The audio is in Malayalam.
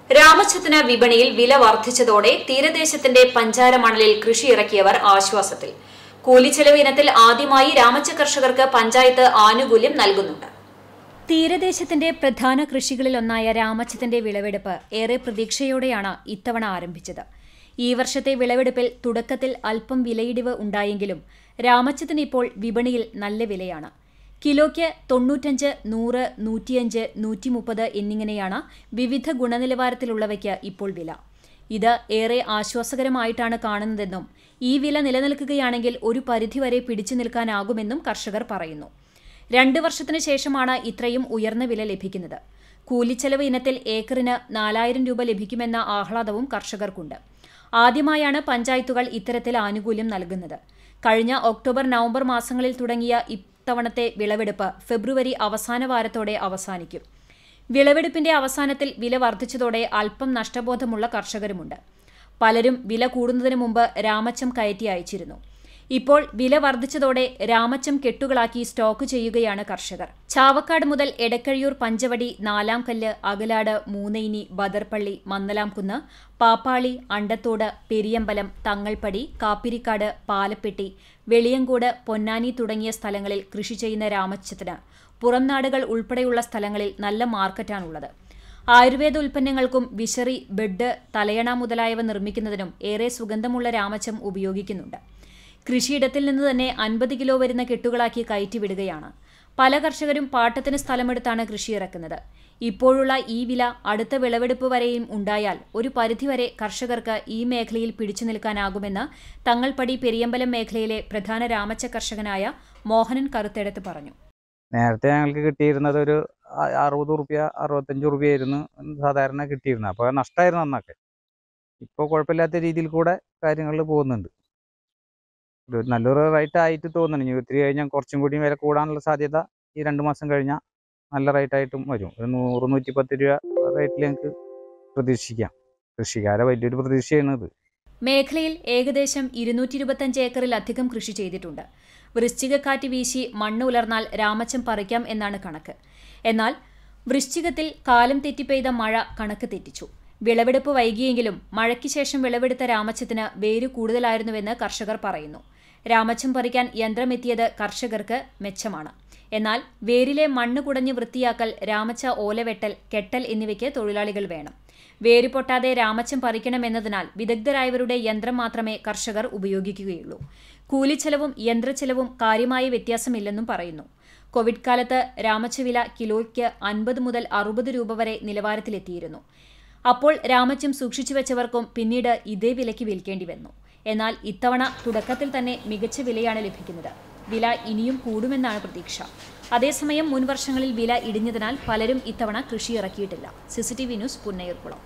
രാമച്ചത്തിന് വിപണിയിൽ വില വർദ്ധിച്ചതോടെ തീരദേശത്തിന്റെ പഞ്ചാര മണലിൽ കൃഷി ഇറക്കിയവർ ആശ്വാസത്തിൽ കൂലിച്ചെലവ് ഇനത്തിൽ ആദ്യമായി രാമച്ച കർഷകർക്ക് പഞ്ചായത്ത് ആനുകൂല്യം നൽകുന്നുണ്ട് തീരദേശത്തിന്റെ പ്രധാന കൃഷികളിലൊന്നായ രാമച്ചത്തിന്റെ വിളവെടുപ്പ് ഏറെ പ്രതീക്ഷയോടെയാണ് ഇത്തവണ ആരംഭിച്ചത് ഈ വർഷത്തെ വിളവെടുപ്പിൽ തുടക്കത്തിൽ അല്പം വിലയിടിവ് ഉണ്ടായെങ്കിലും രാമച്ചത്തിന് ഇപ്പോൾ വിപണിയിൽ നല്ല വിലയാണ് കിലോയ്ക്ക് തൊണ്ണൂറ്റഞ്ച് നൂറ് നൂറ്റിയഞ്ച് നൂറ്റി മുപ്പത് എന്നിങ്ങനെയാണ് വിവിധ ഗുണനിലവാരത്തിലുള്ളവയ്ക്ക് ഇപ്പോൾ വില ഇത് ഏറെ ആശ്വാസകരമായിട്ടാണ് കാണുന്നതെന്നും ഈ വില നിലനിൽക്കുകയാണെങ്കിൽ ഒരു പരിധിവരെ പിടിച്ചു നിൽക്കാനാകുമെന്നും കർഷകർ പറയുന്നു രണ്ട് വർഷത്തിനു ശേഷമാണ് ഇത്രയും ഉയർന്ന വില ലഭിക്കുന്നത് കൂലിച്ചെലവ് ഇനത്തിൽ ഏക്കറിന് നാലായിരം രൂപ ലഭിക്കുമെന്ന ആഹ്ലാദവും കർഷകർക്കുണ്ട് ആദ്യമായാണ് പഞ്ചായത്തുകൾ ഇത്തരത്തിൽ ആനുകൂല്യം നൽകുന്നത് കഴിഞ്ഞ ഒക്ടോബർ നവംബർ മാസങ്ങളിൽ തുടങ്ങിയ ഇത്തവണത്തെ വിളവെടുപ്പ് ഫെബ്രുവരി അവസാന വാരത്തോടെ അവസാനിക്കും വിളവെടുപ്പിന്റെ അവസാനത്തിൽ വില വർദ്ധിച്ചതോടെ അല്പം നഷ്ടബോധമുള്ള കർഷകരുമുണ്ട് പലരും വില കൂടുന്നതിന് മുമ്പ് രാമച്ചം കയറ്റി അയച്ചിരുന്നു ഇപ്പോൾ വില വർദ്ധിച്ചതോടെ രാമച്ചം കെട്ടുകളാക്കി സ്റ്റോക്ക് ചെയ്യുകയാണ് കർഷകർ ചാവക്കാട് മുതൽ എടക്കഴിയൂർ പഞ്ചവടി നാലാംകല്ല് അകലാട് മൂന്നൈനി ബദർപ്പള്ളി മന്നലാംകുന്ന് പാപ്പാളി അണ്ടത്തോട് പെരിയമ്പലം തങ്ങൾപ്പടി കാപ്പിരിക്കാട് പാലപ്പെട്ടി വെളിയങ്കോട് പൊന്നാനി തുടങ്ങിയ സ്ഥലങ്ങളിൽ കൃഷി ചെയ്യുന്ന രാമച്ചത്തിന് പുറംനാടുകൾ ഉൾപ്പെടെയുള്ള സ്ഥലങ്ങളിൽ നല്ല മാർക്കറ്റാണുള്ളത് ആയുർവേദ ഉൽപ്പന്നങ്ങൾക്കും വിശറി ബെഡ് തലയണ മുതലായവ നിർമ്മിക്കുന്നതിനും ഏറെ സുഗന്ധമുള്ള രാമച്ചം ഉപയോഗിക്കുന്നുണ്ട് കൃഷിയിടത്തിൽ നിന്ന് തന്നെ അൻപത് കിലോ വരുന്ന കെട്ടുകളാക്കി കയറ്റിവിടുകയാണ് പല കർഷകരും പാട്ടത്തിന് സ്ഥലമെടുത്താണ് കൃഷി ഇറക്കുന്നത് ഇപ്പോഴുള്ള ഈ വില അടുത്ത വിളവെടുപ്പ് വരെയും ഉണ്ടായാൽ ഒരു പരിധിവരെ കർഷകർക്ക് ഈ മേഖലയിൽ പിടിച്ചു നിൽക്കാനാകുമെന്ന് തങ്ങൾപ്പടി പെരിയമ്പലം മേഖലയിലെ പ്രധാന രാമച്ച കർഷകനായ മോഹനൻ കറുത്തെടുത്ത് പറഞ്ഞു നേരത്തെ ഞങ്ങൾക്ക് കിട്ടിയിരുന്നത് ഒരു അ- അറുപത് റുപ്യ അറുപത്തഞ്ച് റുപ്യ ആയിരുന്നു സാധാരണ കിട്ടിയിരുന്നത് അപ്പോൾ നഷ്ടമായിരുന്നു അന്നൊക്കെ ഇപ്പോൾ കുഴപ്പമില്ലാത്ത രീതിയിൽ കൂടെ കാര്യങ്ങൾ പോകുന്നുണ്ട് ഒരു നല്ലൊരു റേറ്റ് ആയിട്ട് തോന്നുന്നു ഇനി ഒത്തിരി കഴിഞ്ഞാൽ കുറച്ചും കൂടി വില കൂടാനുള്ള സാധ്യത ഈ രണ്ട് മാസം കഴിഞ്ഞാൽ നല്ല റേറ്റ് ആയിട്ടും വരും ഒരു നൂറ് നൂറ്റി പത്ത് രൂപ റേറ്റിൽ ഞങ്ങൾക്ക് പ്രതീക്ഷിക്കാം കൃഷിക്കാരെ വലിയൊരു പ്രതീക്ഷയാണ് ഇത് മേഖലയിൽ ഏകദേശം ഇരുന്നൂറ്റി ഇരുപത്തഞ്ച് ഏക്കറിലധികം കൃഷി ചെയ്തിട്ടുണ്ട് വൃശ്ചികക്കാറ്റ് വീശി മണ്ണ് ഉലർന്നാൽ രാമച്ചം പറിക്കാം എന്നാണ് കണക്ക് എന്നാൽ വൃശ്ചികത്തിൽ കാലം തെറ്റി പെയ്ത മഴ കണക്ക് തെറ്റിച്ചു വിളവെടുപ്പ് വൈകിയെങ്കിലും മഴയ്ക്ക് ശേഷം വിളവെടുത്ത രാമച്ചത്തിന് വേര് കൂടുതലായിരുന്നുവെന്ന് കർഷകർ പറയുന്നു രാമച്ചം പറിക്കാൻ യന്ത്രമെത്തിയത് കർഷകർക്ക് മെച്ചമാണ് എന്നാൽ വേരിലെ മണ്ണ് കുടഞ്ഞ് വൃത്തിയാക്കൽ രാമച്ച ഓലവെട്ടൽ കെട്ടൽ എന്നിവയ്ക്ക് തൊഴിലാളികൾ വേണം വേര് പൊട്ടാതെ രാമച്ചം പറിക്കണമെന്നതിനാൽ വിദഗ്ധരായവരുടെ യന്ത്രം മാത്രമേ കർഷകർ ഉപയോഗിക്കുകയുള്ളൂ കൂലിച്ചെലവും യന്ത്രച്ചെലവും കാര്യമായ വ്യത്യാസമില്ലെന്നും പറയുന്നു കോവിഡ് കാലത്ത് രാമച്ചവില കിലോയ്ക്ക് അൻപത് മുതൽ അറുപത് രൂപ വരെ നിലവാരത്തിലെത്തിയിരുന്നു അപ്പോൾ രാമച്ചം സൂക്ഷിച്ചു വെച്ചവർക്കും പിന്നീട് ഇതേ വിലയ്ക്ക് വിൽക്കേണ്ടി വന്നു എന്നാൽ ഇത്തവണ തുടക്കത്തിൽ തന്നെ മികച്ച വിലയാണ് ലഭിക്കുന്നത് വില ഇനിയും കൂടുമെന്നാണ് പ്രതീക്ഷ അതേസമയം മുൻ വർഷങ്ങളിൽ വില ഇടിഞ്ഞതിനാൽ പലരും ഇത്തവണ കൃഷി ഇറക്കിയിട്ടില്ല സിസിടിവി ന്യൂസ് പുന്നയൂർക്കുളം